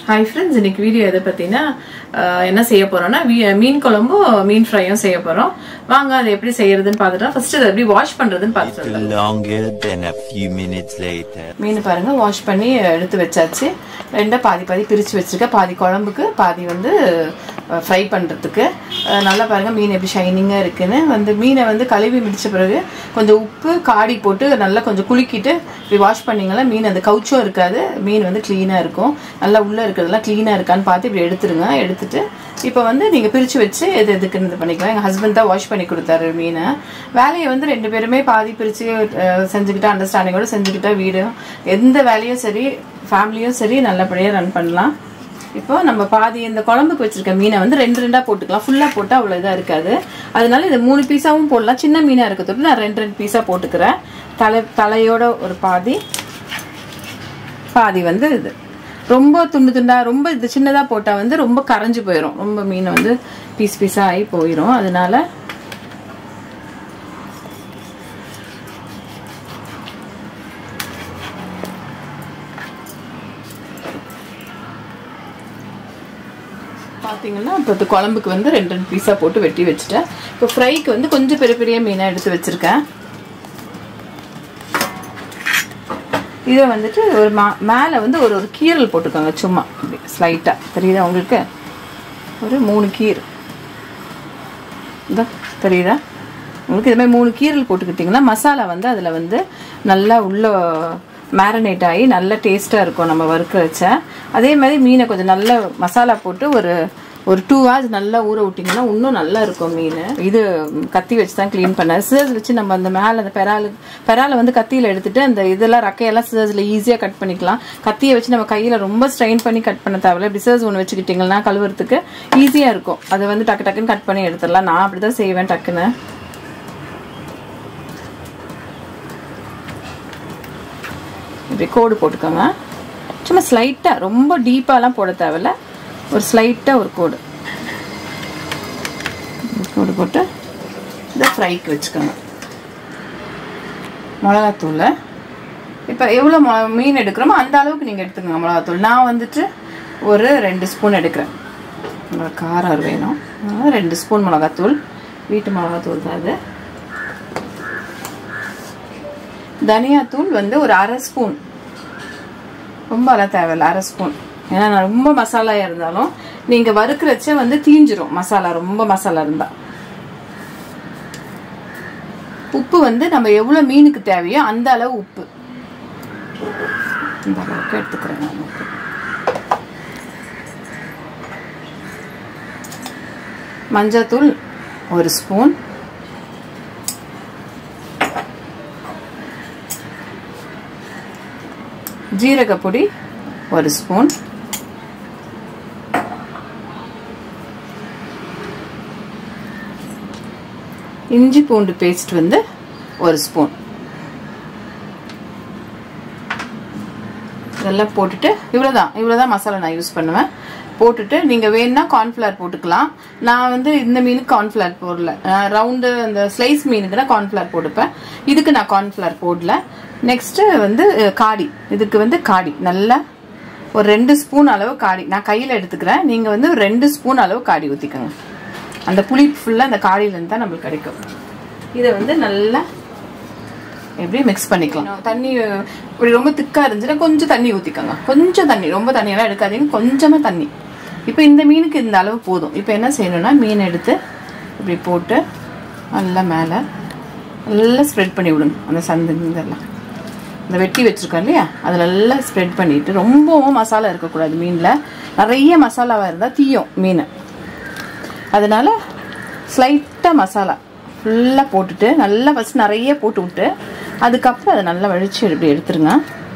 Hi friends இன்னைக்கு video எதை பற்றினா என்ன செய்ய போறோம்னா வீ- மீன் குழம்பும் மீன் ஃப்ரையும் செய்ய போறோம் வாங்க அதை எப்படி செய்யறதுன்னு பார்த்துட்டா ஃபர்ஸ்ட் அதை எப்படி வாஷ் பண்றதுன்னு பார்த்துட்டு Longer than a few minutes later. மீன் பாருங்க வாஷ் பண்ணி எடுத்து வச்சாச்சு ரெண்டா பாதி பாதி பிரித்து வச்சிருக்கேன் பாதி குழம்புக்கு பாதி வந்து ஃப்ரை பண்ணுறதுக்கு நல்லா பாருங்க மீன் எப்படி ஷைனிங்காக இருக்குன்னு வந்து மீனை வந்து கழுவி முடிச்ச பிறகு கொஞ்சம் உப்பு காடி போட்டு நல்லா கொஞ்சம் குலுக்கிட்டு இப்படி வாஷ் பண்ணிங்கன்னா மீன் அந்த கவுச்சும் இருக்காது மீன் வந்து க்ளீனாக இருக்கும் நல்லா உள்ளே இருக்கிறதெல்லாம் க்ளீனாக இருக்கான்னு பார்த்து இப்படி எடுத்துருங்க எடுத்துட்டு இப்போ வந்து நீங்கள் பிரித்து வச்சு எது எதுக்குன்னு இது பண்ணிக்கலாம் எங்கள் ஹஸ்பண்ட் தான் வாஷ் பண்ணி கொடுத்தாரு மீனை வேலையை வந்து ரெண்டு பேருமே பாதி பிரித்து செஞ்சுக்கிட்டா அண்டர்ஸ்டாண்டிங்கோட செஞ்சுக்கிட்டா வீடு எந்த வேலையும் சரி ஃபேமிலியும் சரி நல்லபடியாக ரன் பண்ணலாம் இப்போ நம்ம பாதி இந்த குழம்புக்கு வச்சிருக்க மீனை வந்து ரெண்டு ரெண்டா போட்டுக்கலாம் ஃபுல்லா போட்டா அவ்வளவு இதா இருக்காது அதனால இது மூணு பீஸாவும் போடலாம் சின்ன மீனா இருக்கிறது நான் ரெண்டு ரெண்டு பீஸா போட்டுக்கிறேன் தலை தலையோட ஒரு பாதி பாதி வந்து இது ரொம்ப துண்டு துண்டா ரொம்ப இது சின்னதா போட்டா வந்து ரொம்ப கரைஞ்சு போயிடும் ரொம்ப மீன் வந்து பீஸ் பீஸா ஆகி போயிடும் அதனால பார்த்தீங்கன்னா இப்போ இந்த குழம்புக்கு வந்து ரெண்டு ரெண்டு பீஸாக போட்டு வெட்டி வச்சுட்டேன் இப்போ ஃப்ரைக்கு வந்து கொஞ்சம் பெரிய பெரிய மீனாக எடுத்து வச்சுருக்கேன் இதை வந்துட்டு ஒரு மா மேலே வந்து ஒரு ஒரு கீரல் போட்டுக்கோங்க சும்மா ஸ்லைட்டாக தெரியுதா உங்களுக்கு ஒரு மூணு கீர் இதோ தெரியுதா உங்களுக்கு இது மாதிரி மூணு கீரல் போட்டுக்கிட்டிங்கன்னா மசாலா வந்து அதில் வந்து நல்லா உள்ள மேரினேட் ஆகி நல்ல டேஸ்ட்டாக இருக்கும் நம்ம வறுக்க வச்ச அதே மாதிரி மீனை கொஞ்சம் நல்ல மசாலா போட்டு ஒரு ஒரு டூ ஹவர்ஸ் நல்லா ஊற விட்டிங்கன்னா இன்னும் நல்லா இருக்கும் மீன் இது கத்தி வச்சு தான் க்ளீன் பண்ணேன் சிசர்ஸ் வச்சு நம்ம அந்த மேலே அந்த பெராலு பெராலை வந்து கத்தியில் எடுத்துட்டு அந்த இதெல்லாம் ரக்கையெல்லாம் சிசர்ஸில் ஈஸியாக கட் பண்ணிக்கலாம் கத்தியை வச்சு நம்ம கையில் ரொம்ப ஸ்ட்ரெயின் பண்ணி கட் பண்ண தேவையில்ல இப்படி சிசர்ஸ் ஒன்று வச்சுக்கிட்டிங்கன்னா கழுவுறதுக்கு ஈஸியாக இருக்கும் அதை வந்து டக்கு டக்குன்னு கட் பண்ணி எடுத்துடலாம் நான் அப்படி தான் செய்வேன் டக்குன்னு இப்படி கோடு போட்டுக்கோங்க சும்மா ஸ்லைட்டாக ரொம்ப டீப்பாலாம் போட தேவையில்ல ஒரு ஸ்லைட்டாக ஒரு கோடு கோடு போட்டு இதை ஃப்ரைக்கு வச்சுக்கோங்க மிளகாத்தூள் இப்போ எவ்வளோ மொ மீன் எடுக்கிறோமோ அந்த அளவுக்கு நீங்கள் எடுத்துக்கோங்க மிளகாத்தூள் நான் வந்துட்டு ஒரு ரெண்டு ஸ்பூன் எடுக்கிறேன் உங்களுக்கு காரம் வேணும் அதனால ரெண்டு ஸ்பூன் மிளகாத்தூள் வீட்டு மிளகாத்தூள் தான் அது தனியாத்தூள் வந்து ஒரு அரை ஸ்பூன் ரொம்ப எல்லாம் தேவையில்ல அரை ஸ்பூன் ஏன்னா நான் ரொம்ப மசாலாயா இருந்தாலும் நீங்க வறுக்கிறச்ச வந்து தீஞ்சிரும் மசாலா ரொம்ப மசாலா இருந்தா உப்பு வந்து நம்ம எவ்வளவு மீனுக்கு தேவையோ அந்த அளவு உப்பு இந்த அளவுக்கு எடுத்துக்கிறேன் நான் உப்பு மஞ்சத்தூள் ஒரு ஸ்பூன் ஜீரகப்பொடி ஒரு ஸ்பூன் இஞ்சி பூண்டு பேஸ்ட் வந்து ஒரு ஸ்பூன் இதெல்லாம் போட்டுட்டு இவ்வளோதான் இவ்வளோதான் மசாலா நான் யூஸ் பண்ணுவேன் போட்டுட்டு நீங்கள் வேணும்னா கார்ன்ஃப்ளவர் போட்டுக்கலாம் நான் வந்து இந்த மீனுக்கு கார்ன்ஃப்ளவர் போடல ரவுண்டு அந்த ஸ்லைஸ் மீனுக்கு தான் கார்ன்ஃப்ளவர் போட்டுப்பேன் இதுக்கு நான் கார்ன்ஃப்ளவர் போடல நெக்ஸ்ட்டு வந்து அஹ், காடி இதுக்கு வந்து காடி நல்லா ஒரு ரெண்டு ஸ்பூன் அளவு காடி நான் கையில் எடுத்துக்கிறேன் நீங்கள் வந்து ஒரு ரெண்டு ஸ்பூன் அளவு காடி ஊற்றிக்கோங்க அந்த புளி ஃபுல்லாக அந்த காடியிலேருந்து தான் நம்மளுக்கு கிடைக்கும் இதை வந்து நல்லா எப்படியும் மிக்ஸ் பண்ணிக்கலாம் தண்ணி அஹ், இப்படி ரொம்ப திக்காக இருந்துச்சுன்னா கொஞ்சம் தண்ணி ஊற்றிக்கோங்க கொஞ்சம் தண்ணி ரொம்ப தண்ணியெல்லாம் எடுக்காதீங்க கொஞ்சமாக தண்ணி இப்போ இந்த மீனுக்கு இந்த அளவு போதும் இப்போ என்ன செய்யணும்னா மீன் எடுத்து இப்படி போட்டு நல்லா மேலே நல்லா ஸ்ப்ரெட் பண்ணி விடுங்க அந்த சந்து இதெல்லாம் இந்த வெட்டி வச்சிருக்கோம் இல்லையா அதில் நல்லா ஸ்ப்ரெட் பண்ணிட்டு ரொம்பவும் மசாலா இருக்கக்கூடாது மீனில் நிறைய மசாலாவாக இருந்தால் தீயும் மீன் அதனால ஸ்லைட்டாக மசாலா ஃபுல்லாக போட்டுட்டு நல்லா ஃபஸ்ட் நிறைய போட்டு விட்டு அதுக்கப்புறம் அதை நல்லா வலிச்சு இப்படி எடுத்துருங்க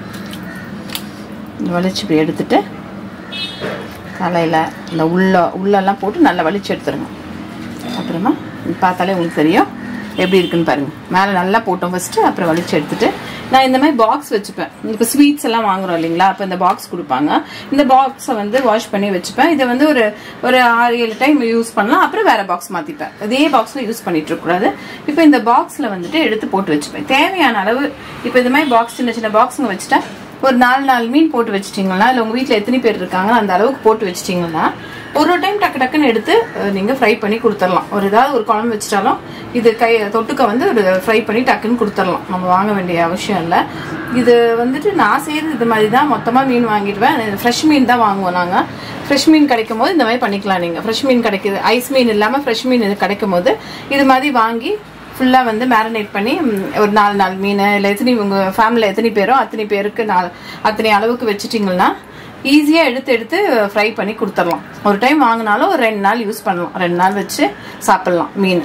வலிச்சு இப்படி எடுத்துட்டு தலையில் இந்த உள்ள உள்ளெல்லாம் போட்டு நல்லா வலிச்சு எடுத்துருங்க அப்புறமா இது பார்த்தாலே உங்களுக்கு தெரியும் எப்படி இருக்குன்னு பாருங்க மேலே நல்லா போட்டோம் ஃபர்ஸ்ட் அப்புறம் வலிச்சு எடுத்துட்டு நான் இந்த மாதிரி பாக்ஸ் வச்சுப்பேன் இப்போ ஸ்வீட்ஸ் எல்லாம் வாங்குறோம் இல்லைங்களா அப்போ இந்த பாக்ஸ் கொடுப்பாங்க இந்த பாக்ஸை வந்து வாஷ் பண்ணி வச்சுப்பேன் இதை வந்து ஒரு ஒரு ஆறு ஏழு டைம் யூஸ் பண்ணலாம் அப்புறம் வேற பாக்ஸ் மாத்திப்பேன் இதே பாக்ஸ்ல யூஸ் பண்ணிட்டு இருக்க கூடாது இப்போ இந்த பாக்ஸ்ல வந்துட்டு எடுத்து போட்டு வச்சுப்பேன் தேவையான அளவு இப்போ இந்த மாதிரி பாக்ஸ் சின்ன சின்ன பாக்ஸுங்க வச்சுட்டா ஒரு நாலு நாலு மீன் போட்டு வச்சிட்டிங்கன்னா இல்லை உங்கள் வீட்டில் எத்தனை பேர் இருக்காங்க அந்த அளவுக்கு போட்டு வச்சிட்டிங்கன்னா ஒரு ஒரு டைம் டக்கு டக்குன்னு எடுத்து அஹ், நீங்க ஃப்ரை பண்ணி கொடுத்துடலாம் ஒரு ஏதாவது ஒரு குழம்பு வச்சிட்டாலும் இது கை தொட்டுக்க வந்து ஒரு ஃப்ரை பண்ணி டக்குன்னு கொடுத்துடலாம் நம்ம வாங்க வேண்டிய அவசியம் இல்லை இது வந்துட்டு நான் செய்யறது இது மாதிரி தான் மொத்தமாக மீன் வாங்கிடுவேன் ஃப்ரெஷ் மீன் தான் வாங்குவோம் நாங்கள் ஃப்ரெஷ் மீன் கிடைக்கும் போது இந்த மாதிரி பண்ணிக்கலாம் நீங்கள் ஃப்ரெஷ் மீன் கிடைக்குது ஐஸ் மீன் இல்லாமல் ஃப்ரெஷ் மீன் இது கிடைக்கும் போது இது மாதிரி வாங்கி ஃபுல்லாக வந்து மேரினேட் பண்ணி ம், ஒரு நாலு நாலு மீன் இல்லை எத்தனை உங்கள் ஃபேமிலியில் எத்தனை பேரோ அத்தனை பேருக்கு நாலு அத்தனை அளவுக்கு வச்சுட்டிங்கன்னா ஈஸியாக எடுத்து எடுத்து ஃப்ரை பண்ணி கொடுத்துடலாம் ஒரு டைம் வாங்கினாலும் ஒரு ரெண்டு நாள் யூஸ் பண்ணலாம் ரெண்டு நாள் வச்சு சாப்பிட்லாம் மீன்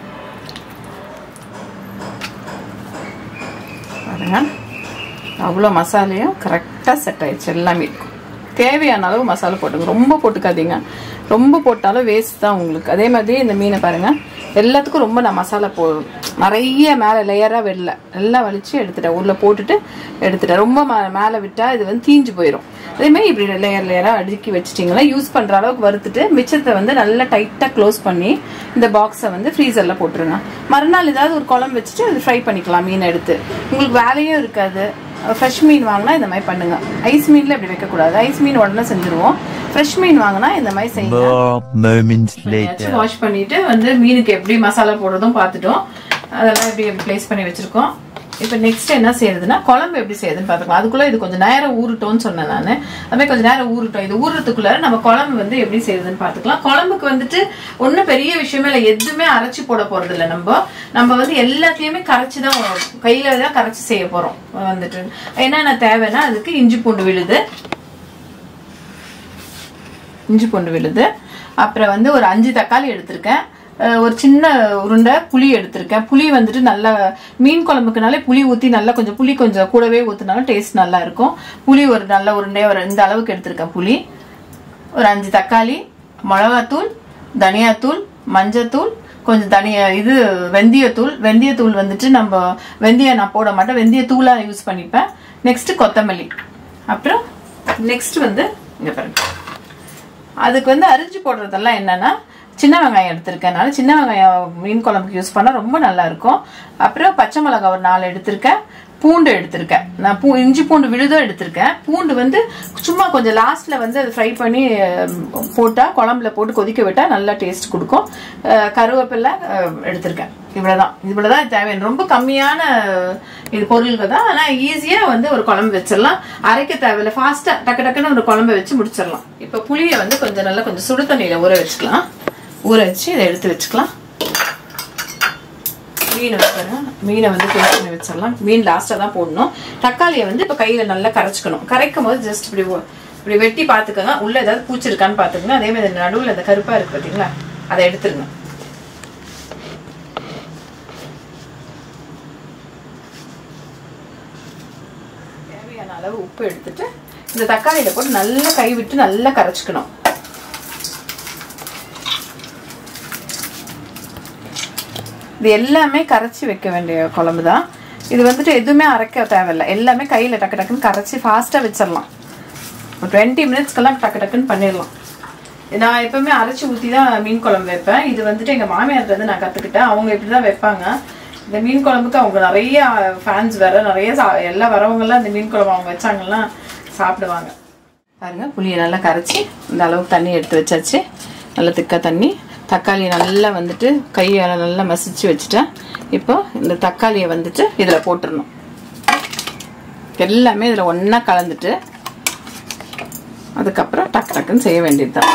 பாருங்க அவ்வளோ மசாலையும் கரெக்டாக செட் ஆயிடுச்சு எல்லாமே தேவையான அளவு மசாலா போட்டுங்க ரொம்ப போட்டுக்காதீங்க ரொம்ப போட்டாலும் வேஸ்ட் தான் உங்களுக்கு அதே மாதிரி இந்த மீனை பாருங்க எல்லாத்துக்கும் ரொம்ப நான் மசாலா போ நிறைய மேலே லேயராக வெளில எல்லாம் வலிச்சு எடுத்துட்டேன் உள்ள போட்டுட்டு எடுத்துட்டேன் ரொம்ப ம- மேலே விட்டால் இது வந்து தீஞ்சு போயிடும் அதே மாதிரி இப்படி லேயர் லேயராக அடுக்கி வச்சிட்டிங்கன்னா யூஸ் பண்ணுற அளவுக்கு வறுத்துட்டு மிச்சத்தை வந்து நல்லா டைட்டாக க்ளோஸ் பண்ணி இந்த பாக்ஸை வந்து ஃப்ரீசரில் போட்டுருங்க மறுநாள் ஏதாவது ஒரு குழம்பு வச்சுட்டு அது ஃப்ரை பண்ணிக்கலாம் மீன் எடுத்து உங்களுக்கு வேலையும் இருக்காது ஃப்ரெஷ் மீன் வாங்கினா இந்த மாதிரி பண்ணுங்க ஐஸ் மீன்ல இப்படி வைக்கக்கூடாது ஐஸ் மீன் உடனே செஞ்சுருவோம் ஃப்ரெஷ் மீன் வாங்கினா இந்த மாதிரி செய்யுங்க More moments later. வாஷ் பண்ணிட்டு வந்து மீனுக்கு எப்படி மசாலா போடுறதும் பார்த்துட்டோம் அதெல்லாம் எப்படி ப்ளேஸ் பண்ணி வச்சிருக்கோம் இப்போ நெக்ஸ்ட் என்ன செய்யறதுன்னா குழம்பு எப்படி செய்யுதுன்னு பார்த்துக்கலாம் அதுக்குள்ள இது கொஞ்சம் நேரம் ஊறட்டும்னு சொன்னேன் நான் அதுமாதிரி கொஞ்சம் நேரம் ஊறட்டும் இது ஊறுறதுக்குள்ள நம்ம குழம்பு வந்து எப்படி செய்யுதுன்னு பார்த்துக்கலாம் குழம்புக்கு வந்துட்டு ஒன்றும் பெரிய விஷயமே இல்லை எதுவுமே அரைச்சி போட போறது இல்லை நம்ம நம்ம வந்து எல்லாத்தையுமே கரைச்சி தான் கையில தான் கரைச்சி செய்ய போறோம் வந்துட்டு என்னென்ன தேவைன்னா அதுக்கு இஞ்சி பூண்டு விழுது இஞ்சி பூண்டு விழுது அப்புறம் வந்து ஒரு அஞ்சு தக்காளி எடுத்திருக்கேன் அஹ் ஒரு சின்ன உருண்டை புளி எடுத்திருக்கேன் புளி வந்துட்டு நல்லா மீன் குழம்புக்குனாலே புளி ஊற்றி நல்லா கொஞ்சம் புளி கொஞ்சம் கூடவே ஊற்றினாலும் டேஸ்ட் நல்லா இருக்கும் புளி ஒரு நல்ல உருண்டை ஒரு இந்த அளவுக்கு எடுத்திருக்கேன் புளி ஒரு அஞ்சு தக்காளி மிளகாத்தூள் தனியாத்தூள் மஞ்சத்தூள் கொஞ்சம் தனியா இது வெந்தயத்தூள் வெந்தயத்தூள் வந்துட்டு நம்ம வெந்தயம் நான் போட மாட்டேன் வெந்தயத்தூளா யூஸ் பண்ணிப்பேன் நெக்ஸ்ட் கொத்தமல்லி அப்புறம் நெக்ஸ்ட் வந்து இங்க பாருங்க அதுக்கு வந்து அரிஞ்சு போடுறதெல்லாம் என்னன்னா சின்ன வெங்காயம் எடுத்திருக்கேன் சின்ன வெங்காயம் மீன் குழம்புக்கு யூஸ் பண்ணா ரொம்ப நல்லா இருக்கும் அப்புறம் பச்சை மிளகாய் ஒரு நாலு எடுத்திருக்கேன் பூண்டு எடுத்திருக்கேன் நான் பூ இஞ்சி பூண்டு விழுதும் எடுத்திருக்கேன் பூண்டு வந்து சும்மா கொஞ்சம் லாஸ்ட்ல வந்து அது ஃப்ரை பண்ணி அஹ், போட்டா குழம்புல போட்டு கொதிக்க விட்டா நல்லா டேஸ்ட் கொடுக்கும் அஹ், கருவேப்பிலை அஹ், எடுத்திருக்கேன் இவ்வளவுதான் இவ்வளவுதான் தேவை ரொம்ப கம்மியான இது பொருள்கள் தான் ஆனா ஈஸியா வந்து ஒரு குழம்பு வச்சிடலாம் அரைக்க தேவையில்ல ஃபாஸ்டா டக்கு டக்குன்னு ஒரு குழம்பு வச்சு முடிச்சிடலாம் இப்ப புளியை வந்து கொஞ்சம் நல்லா கொஞ்சம் சுடு தண்ணியில ஊற வச்சுக்கலாம் ஊற வச்சு இதை எடுத்து வச்சுக்கலாம் மீன் வச்சுக்கிறேன் மீனை வந்து பேஸ்ட் பண்ணி வச்சிடலாம் மீன் லாஸ்ட்டாக தான் போடணும் தக்காளியை வந்து இப்போ கையில் நல்லா கரைச்சிக்கணும் கரைக்கும் போது ஜஸ்ட் இப்படி ஒ- இப்படி வெட்டி பார்த்துக்கோங்க உள்ள ஏதாவது பூச்சி இருக்கான்னு பார்த்துக்கோங்க அதே மாதிரி நடுவில் அந்த கருப்பாக இருக்கு பார்த்தீங்களா அதை எடுத்துருங்க தேவையான அளவு உப்பு எடுத்துட்டு இந்த தக்காளியில போட்டு நல்லா கை விட்டு நல்லா கரைச்சிக்கணும் இது எல்லாமே கரைச்சி வைக்க வேண்டிய குழம்பு தான் இது வந்துட்டு எதுவுமே அரைக்க தேவையில்லை எல்லாமே கையில் டக்கு டக்குன்னு கரைச்சி ஃபாஸ்ட்டாக வச்சிடலாம் ஒரு டுவெண்ட்டி மினிட்ஸ்க்கெல்லாம் டக்கு டக்குன்னு பண்ணிடலாம் நான் எப்பவுமே அரைச்சி ஊற்றி தான் மீன் குழம்பு வைப்பேன் இது வந்துட்டு எங்கள் மாமியார்ட்ட வந்து நான் கற்றுக்கிட்டேன் அவங்க இப்படி தான் வைப்பாங்க இந்த மீன் குழம்புக்கு அவங்க நிறைய ஃபேன்ஸ் வேற நிறைய சா- எல்லா வரவங்கெல்லாம் இந்த மீன் குழம்பு அவங்க வச்சாங்கன்னா சாப்பிடுவாங்க பாருங்க புளியை நல்லா கரைச்சி இந்த அளவுக்கு தண்ணி எடுத்து வச்சாச்சு நல்லா திக்கா தண்ணி தக்காளியை நல்லா வந்துட்டு கையால் நல்லா மசிச்சு வச்சுட்டேன் இப்போ இந்த தக்காளியை வந்துட்டு இதில் போட்டுடணும் எல்லாமே இதில் ஒன்றா கலந்துட்டு அதுக்கப்புறம் டக்கு டக்குன்னு செய்ய வேண்டியது தான்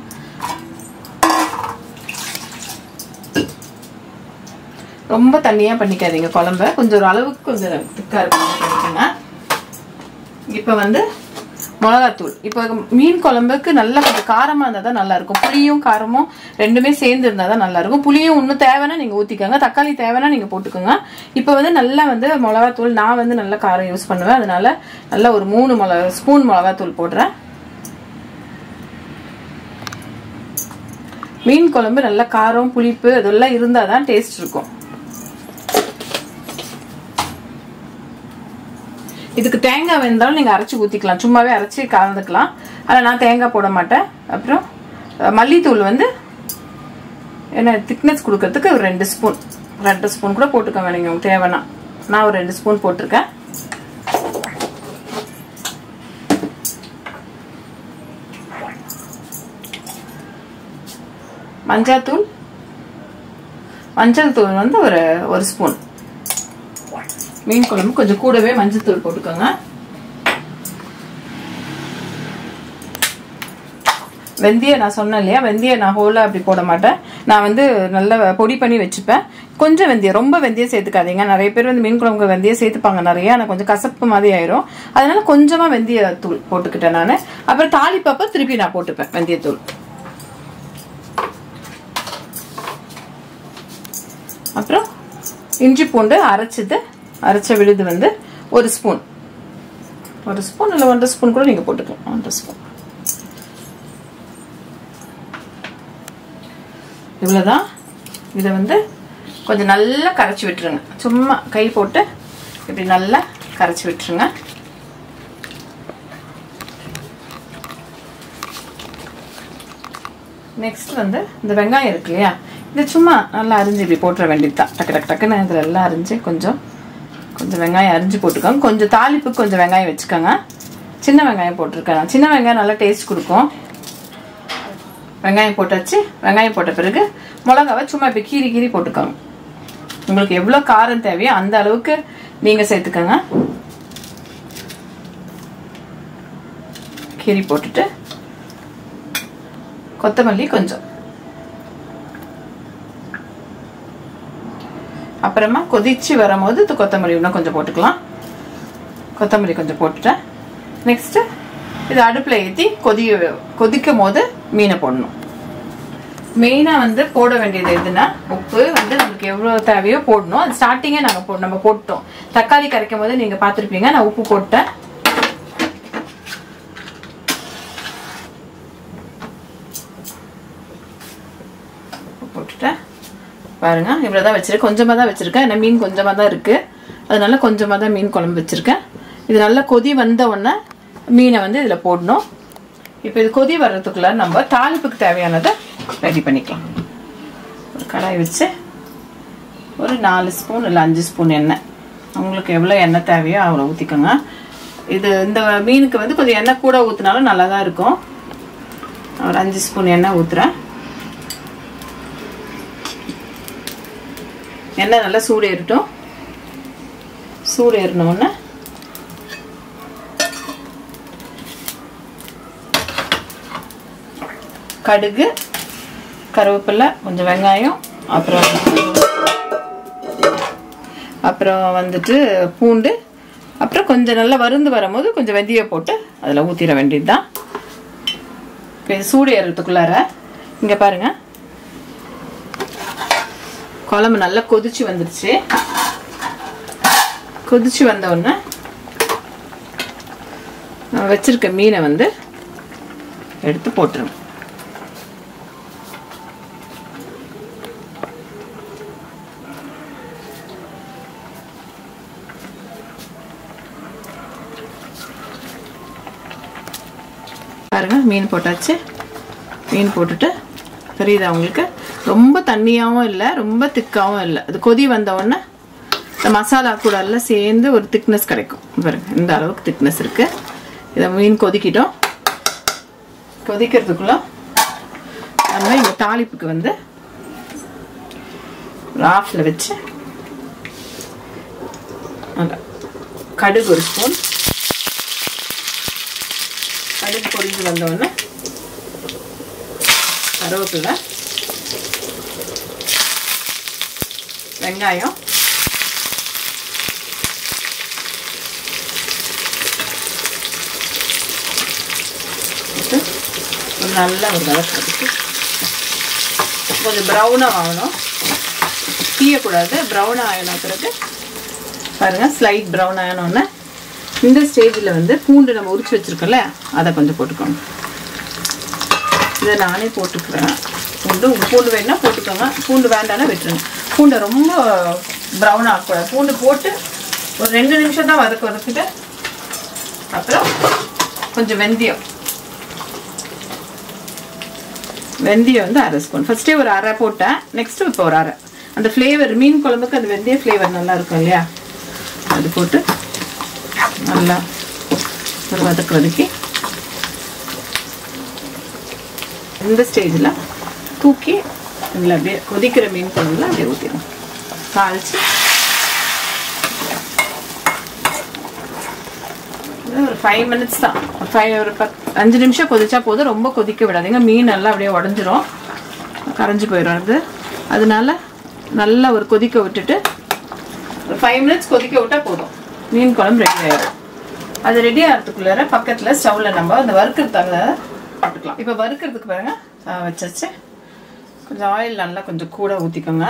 ரொம்ப தண்ணியாக பண்ணிக்காதீங்க குழம்ப கொஞ்சம் ஒரு அளவுக்கு கொஞ்சம் திக்காக இருக்கும் பண்ணிக்கோங்க இப்போ வந்து மிளகாத்தூள் இப்போ மீன் குழம்புக்கு நல்லா கொஞ்சம் காரமாக இருந்தால் தான் நல்லா இருக்கும் புளியும் காரமும் ரெண்டுமே சேர்ந்து இருந்தால் தான் நல்லா இருக்கும் புளியும் இன்னும் தேவைன்னா நீங்கள் ஊற்றிக்கோங்க தக்காளி தேவைன்னா நீங்கள் போட்டுக்கோங்க இப்போ வந்து நல்லா வந்து மிளகாத்தூள் நான் வந்து நல்லா காரம் யூஸ் பண்ணுவேன் அதனால நல்லா ஒரு மூணு மிளகா ஸ்பூன் மிளகாத்தூள் போடுறேன் மீன் குழம்பு நல்லா காரம் புளிப்பு இதெல்லாம் இருந்தால் தான் டேஸ்ட் இருக்கும் இதுக்கு தேங்காய் வேணுந்தாலும் நீங்கள் அரைச்சி ஊற்றிக்கலாம் சும்மாவே அரைச்சி கலந்துக்கலாம் ஆனால் நான் தேங்காய் போட மாட்டேன் அப்புறம் அஹ், மல்லித்தூள் வந்து என்ன திக்னஸ் கொடுக்கறதுக்கு ஒரு ரெண்டு ஸ்பூன் ரெண்டு ஸ்பூன் கூட போட்டுக்கோங்க நீங்கள் உங்களுக்கு தேவைன்னா நான் ஒரு ரெண்டு ஸ்பூன் போட்டிருக்கேன் மஞ்சாத்தூள் மஞ்சள் தூள் வந்து ஒரு ஒரு ஸ்பூன் மீன் குழம்பு கொஞ்சம் கூடவே மஞ்சள் தூள் போட்டுக்கோங்க வெந்தயம் நான் சொன்னேன் இல்லையா வெந்தயம் நான் ஹோலாக அப்படி போட மாட்டேன் நான் வந்து நல்லா பொடி பண்ணி வச்சுப்பேன் கொஞ்சம் வெந்தயம் ரொம்ப வெந்தயம் சேர்த்துக்காதீங்க நிறைய பேர் வந்து மீன் குழம்புக்கு வெந்தயம் சேர்த்துப்பாங்க நிறைய ஆனால் கொஞ்சம் கசப்பு மாதிரி ஆயிரும் அதனால கொஞ்சமாக வெந்தய தூள் போட்டுக்கிட்டேன் நான் அப்புறம் தாளிப்பப்ப திருப்பி நான் போட்டுப்பேன் வெந்தயத்தூள் அப்புறம் இஞ்சி பூண்டு அரைச்சது அரைச்ச விழுது வந்து ஒரு ஸ்பூன் ஒரு ஸ்பூன் இல்லை ஒன்றரை ஸ்பூன் கூட நீங்கள் போட்டுக்கலாம் ஒன்றரை ஸ்பூன் இவ்வளோதான் இதை வந்து கொஞ்சம் நல்லா கரைச்சி விட்டுருங்க சும்மா கை போட்டு இப்படி நல்லா கரைச்சி விட்டுருங்க நெக்ஸ்ட் வந்து இந்த வெங்காயம் இருக்கு இல்லையா இது சும்மா நல்லா அரிஞ்சு இப்படி போட்டுற வேண்டியது தான் டக்கு டக்கு டக்குன்னு இதில் எல்லாம் அரிஞ்சு கொஞ்சம் கொஞ்சம் வெங்காயம் அரிஞ்சு போட்டுக்கோங்க கொஞ்சம் தாளிப்புக்கு கொஞ்சம் வெங்காயம் வச்சுக்கோங்க சின்ன வெங்காயம் போட்டிருக்கேன் சின்ன வெங்காயம் நல்லா டேஸ்ட் கொடுக்கும் வெங்காயம் போட்டாச்சு வெங்காயம் போட்ட பிறகு மிளகாவை சும்மா இப்படி கீறி கீறி போட்டுக்கோங்க உங்களுக்கு எவ்வளோ காரம் தேவையோ அந்த அளவுக்கு நீங்கள் சேர்த்துக்கோங்க கீறி போட்டுட்டு கொத்தமல்லி கொஞ்சம் அப்புறமா கொதிச்சு வரும்போது இது கொத்தமல்லி இன்னும் கொஞ்சம் போட்டுக்கலாம் கொத்தமல்லி கொஞ்சம் போட்டுட்டேன் நெக்ஸ்ட்டு இது அடுப்பில் ஏற்றி கொதி கொதிக்கும் போது மீனை போடணும் மெயினாக வந்து போட வேண்டியது எதுனா உப்பு வந்து நமக்கு எவ்வளோ தேவையோ போடணும் அது ஸ்டார்டிங்கே நாங்கள் போ நம்ம போட்டோம் தக்காளி கரைக்கும் போது நீங்கள் பார்த்துருப்பீங்க நான் உப்பு போட்டேன் போட்டுட்டேன் பாருங்க இவ்வளோதான் வச்சிருக்கேன் கொஞ்சமாக தான் வச்சிருக்கேன் ஏன்னா மீன் கொஞ்சமாக தான் இருக்கு அதனால கொஞ்சமாக தான் மீன் குழம்பு வச்சிருக்கேன் இது நல்லா கொதி வந்த உடனே மீனை வந்து இதில் போடணும் இப்போ இது கொதி வர்றதுக்குள்ள நம்ம தாளிப்புக்கு தேவையானதை ரெடி பண்ணிக்கலாம் ஒரு கடாய் வச்சு ஒரு நாலு ஸ்பூன் இல்லை அஞ்சு ஸ்பூன் எண்ணெய் உங்களுக்கு எவ்வளோ எண்ணெய் தேவையோ அவ்வளோ ஊற்றிக்கோங்க இது இந்த மீனுக்கு வந்து கொஞ்சம் எண்ணெய் கூட ஊற்றினாலும் நல்லா தான் இருக்கும் ஒரு அஞ்சு ஸ்பூன் எண்ணெய் ஊற்றுறேன் எண்ணெய் நல்லா சூடு ஏறட்டும் சூடு ஏறினோடனே கடுகு கருவேப்பிலை கொஞ்சம் வெங்காயம் அப்புறம் அப்புறம் வந்துட்டு பூண்டு அப்புறம் கொஞ்சம் நல்லா வருந்து வரும்போது கொஞ்சம் வெந்தயம் போட்டு அதில் ஊற்றிட வேண்டியது தான் இப்போ இது சூடு ஏறுறதுக்குள்ளார இங்கே பாருங்க குழம்பு நல்லா கொதிச்சு வந்துருச்சு கொதிச்சு வந்த உடனே நான் வச்சிருக்க மீனை வந்து எடுத்து போட்டுருங்க பாருங்க மீன் போட்டாச்சு மீன் போட்டுட்டு தெரியுதா உங்களுக்கு ரொம்ப தண்ணியாகவும் இல்லை ரொம்ப திக்காகவும் இல்லை அது கொதி வந்த உடனே இந்த மசாலா கூட எல்லாம் சேர்ந்து ஒரு திக்னஸ் கிடைக்கும் பாருங்க இந்த அளவுக்கு திக்னஸ் இருக்கு இதை மீன் கொதிக்கிட்டோம் கொதிக்கிறதுக்குள்ள நம்ம இந்த தாளிப்புக்கு வந்து ஒரு ஆஃபில் வச்சு அங்க கடுகு ஒரு ஸ்பூன் கடுகு பொரிஞ்சு வந்தோடனே கருவேப்பிலை வெங்காயம் போட்டு ஒரு நல்லா ஒரு கலர் கொடுத்து கொஞ்சம் ப்ரௌனாக ஆகணும் தீயக்கூடாது ப்ரௌனாக ஆகின பிறகு பாருங்கள் ஸ்லைட் ப்ரௌன் ஆகினோன்னே இந்த ஸ்டேஜில் வந்து பூண்டு நம்ம உரிச்சு வச்சுருக்கோம்ல அதை கொஞ்சம் போட்டுக்கோங்க இதை நானே போட்டுக்கிறேன் பூண்டு பூண்டு வேணுன்னா போட்டுக்கோங்க பூண்டு வேண்டாம்னா விட்டுருங்க பூண்டை ரொம்ப ப்ரௌன் ஆகக்கூடாது பூண்டு போட்டு ஒரு ரெண்டு நிமிஷம் தான் வதக்க வதக்கிட்டு அப்புறம் கொஞ்சம் வெந்தயம் வெந்தயம் வந்து அரை ஸ்பூன் ஃபர்ஸ்டே ஒரு அரை போட்டேன் நெக்ஸ்ட் இப்போ ஒரு அரை அந்த ஃப்ளேவர் மீன் குழம்புக்கு அந்த வெந்தய ஃப்ளேவர் நல்லா இருக்கும் இல்லையா அது போட்டு நல்லா ஒரு வதக்கு வதக்கி இந்த ஸ்டேஜில் தூக்கி இதில் அப்படியே கொதிக்கிற மீன் குழம்புல அப்படியே ஊற்றிடும் தாளிச்சு இது ஒரு ஃபைவ் மினிட்ஸ் தான் ஃபைவ் ஒரு பத் அஞ்சு நிமிஷம் கொதிச்சா போதும் ரொம்ப கொதிக்க விடாதீங்க மீன் நல்லா அப்படியே உடஞ்சிரும் கரைஞ்சி போயிடும் அது அதனால நல்லா ஒரு கொதிக்க விட்டுட்டு ஒரு ஃபைவ் மினிட்ஸ் கொதிக்க விட்டா போதும் மீன் குழம்பு ரெடி ஆயிடும் அது ரெடி ஆகிறதுக்குள்ளார பக்கத்தில் ஸ்டவ்வில் நம்ம அந்த வறுக்கிறதுக்காக போட்டுக்கலாம் இப்போ வறுக்கிறதுக்கு பாருங்க ஆ, வச்சாச்சு கொஞ்சம் ஆயில் நல்லா கொஞ்சம் கூட ஊற்றிக்கோங்க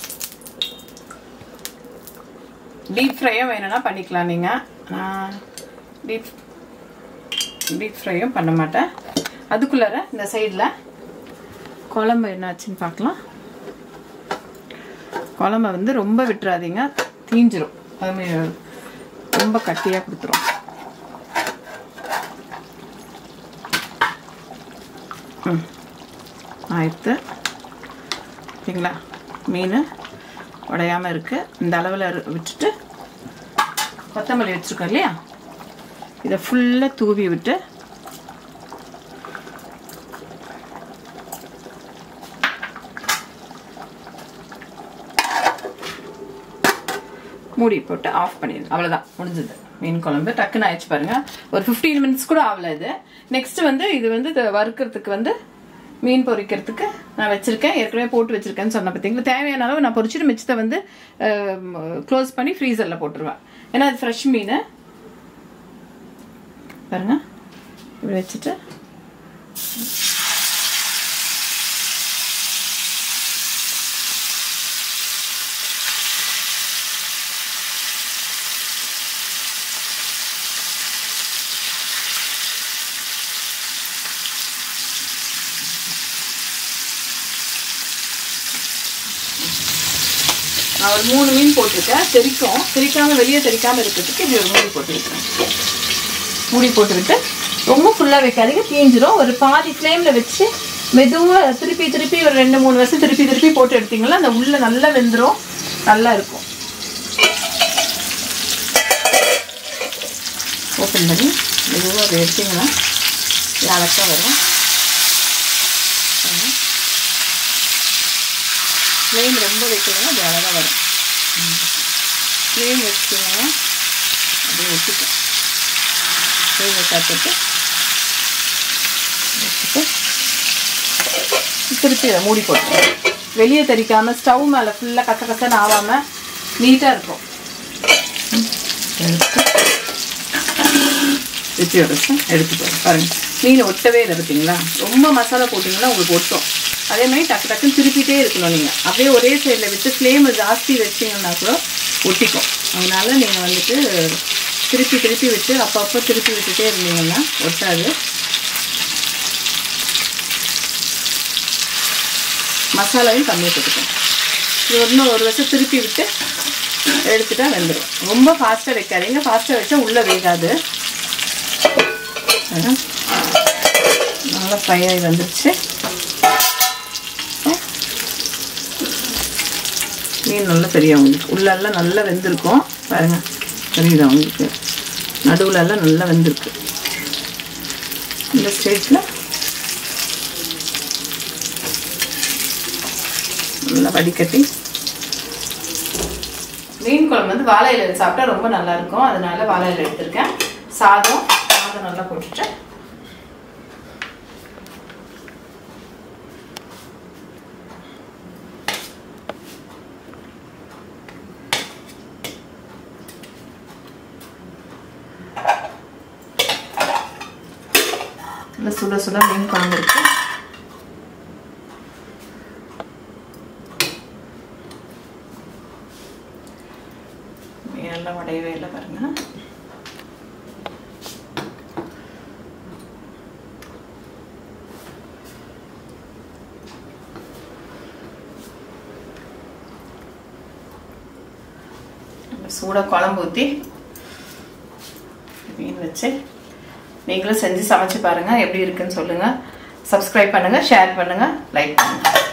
டீப் ஃப்ரையும் வேணும்னா பண்ணிக்கலாம் நீங்கள் நான் டீப் டீப் ஃப்ரையும் பண்ண மாட்டேன் அதுக்குள்ளார இந்த சைடில் குழம்பு என்னாச்சுன்னு பார்க்கலாம் குழம்ப வந்து ரொம்ப விட்டுறாதீங்க தீஞ்சிரும் அதுமாதிரி ரொம்ப கட்டியாக கொடுத்துரும் ம் ஆயிடுத்து ஓகேங்களா மீன் உடையாமல் இருக்குது இந்த அளவில் விட்டுட்டு கொத்தமல்லி வச்சுருக்கோம் இல்லையா இதை ஃபுல்லாக தூவி விட்டு மூடி போட்டு ஆஃப் பண்ணிடுங்க அவ்வளோதான் முடிஞ்சது மீன் குழம்பு டக்குன்னு ஆயிடுச்சு பாருங்க ஒரு ஃபிஃப்டீன் மினிட்ஸ் கூட ஆகல இது நெக்ஸ்ட் வந்து இது வந்து இதை வறுக்கிறதுக்கு வந்து மீன் பொரிக்கிறதுக்கு நான் வச்சிருக்கேன் ஏற்கனவே போட்டு வச்சிருக்கேன்னு சொன்ன பார்த்தீங்களா தேவையான அளவு நான் பொரிச்சிட்டு மிச்சத்தை வந்து க்ளோஸ் பண்ணி ஃப்ரீசரில் போட்டுருவேன் ஏன்னா அது ஃப்ரெஷ் மீன் பாருங்க இப்படி வச்சுட்டு நான் ஒரு மூணு மீன் போட்டிருக்கேன் தெரிக்கும் தெரிக்காம வெளியே தெரிக்காம இருக்கிறதுக்கு இப்படி ஒரு மூடி போட்டு வைக்கிறேன் மூடி போட்டு விட்டு ரொம்ப ஃபுல்லாக வைக்காதீங்க தீஞ்சிரும் ஒரு பாதி ஃப்ளேமில் வச்சு மெதுவாக திருப்பி திருப்பி ஒரு ரெண்டு மூணு வருஷம் திருப்பி திருப்பி போட்டு எடுத்தீங்கன்னா அந்த உள்ள நல்லா வெந்துடும் நல்லா இருக்கும் ஓப்பன் பண்ணி மெதுவாக அதை எடுத்தீங்கன்னா அழகாக வரும் ஃப்ளேம் ரொம்ப வைக்கணும்னா அது அழகாக வரும் ஃப்ளேம் வச்சுக்கோங்க அப்படியே வச்சுக்கோ ஃப்ளேம் வச்சாச்சுட்டு வச்சுட்டு திருப்பி அதை மூடி போட்டு வெளியே தெரிக்காமல் ஸ்டவ் மேலே ஃபுல்லாக கச கசன்னு ஆகாமல் நீட்டாக இருக்கும் எடுத்து திருப்பி ஒரு நிமிஷம் எடுத்துட்டு பாருங்க மீன் ஒட்டவே இல்லை பார்த்தீங்களா ரொம்ப மசாலா போட்டிங்கன்னா உங்களுக்கு ஒட்டும் அதே மாதிரி டக்கு டக்குன்னு திருப்பிட்டே இருக்கணும் நீங்கள் அப்படியே ஒரே சைடில் விட்டு ஃப்ளேம் ஜாஸ்தி வச்சிங்கன்னா கூட ஒட்டிக்கும் அதனால நீங்கள் வந்துட்டு திருப்பி திருப்பி விட்டு அப்பப்போ திருப்பி விட்டுட்டே இருந்தீங்கன்னா ஒட்டாது மசாலாவையும் கம்மியாக போட்டுக்கணும் இது இன்னும் ஒரு வருஷம் திருப்பி விட்டு எடுத்துட்டா வெந்துடும் ரொம்ப ஃபாஸ்ட்டாக வைக்காதீங்க ஃபாஸ்ட்டாக வச்சா உள்ளே வேகாது அதான். நல்லா ஃப்ரை ஆகி வந்துருச்சு மீன் நல்லா தெரியும் உங்களுக்கு உள்ளெல்லாம் நல்லா வெந்திருக்கும் பாருங்க தெரியுதா உங்களுக்கு நடுவுல எல்லாம் நல்லா வெந்திருக்கு இந்த ஸ்டேஜில் நல்லா வடிகட்டி மீன் குழம்பு வந்து வாழை இலையில சாப்பிட்டா ரொம்ப நல்லா இருக்கும் அதனால வாழை இலை எடுத்திருக்கேன் சாதம் சாதம் நல்லா போட்டுட்டு நல்லா சுட சுட மீன் குழம்பு இருக்கு மீனெல்லாம் உடையவே இல்லை பாருங்க நல்லா சூடாக குழம்பு ஊற்றி மீன் வச்சு நீங்களும் செஞ்சு சமைச்சு பாருங்க எப்படி இருக்குன்னு சொல்லுங்க சப்ஸ்கிரைப் பண்ணுங்க ஷேர் பண்ணுங்க லைக் பண்ணுங்க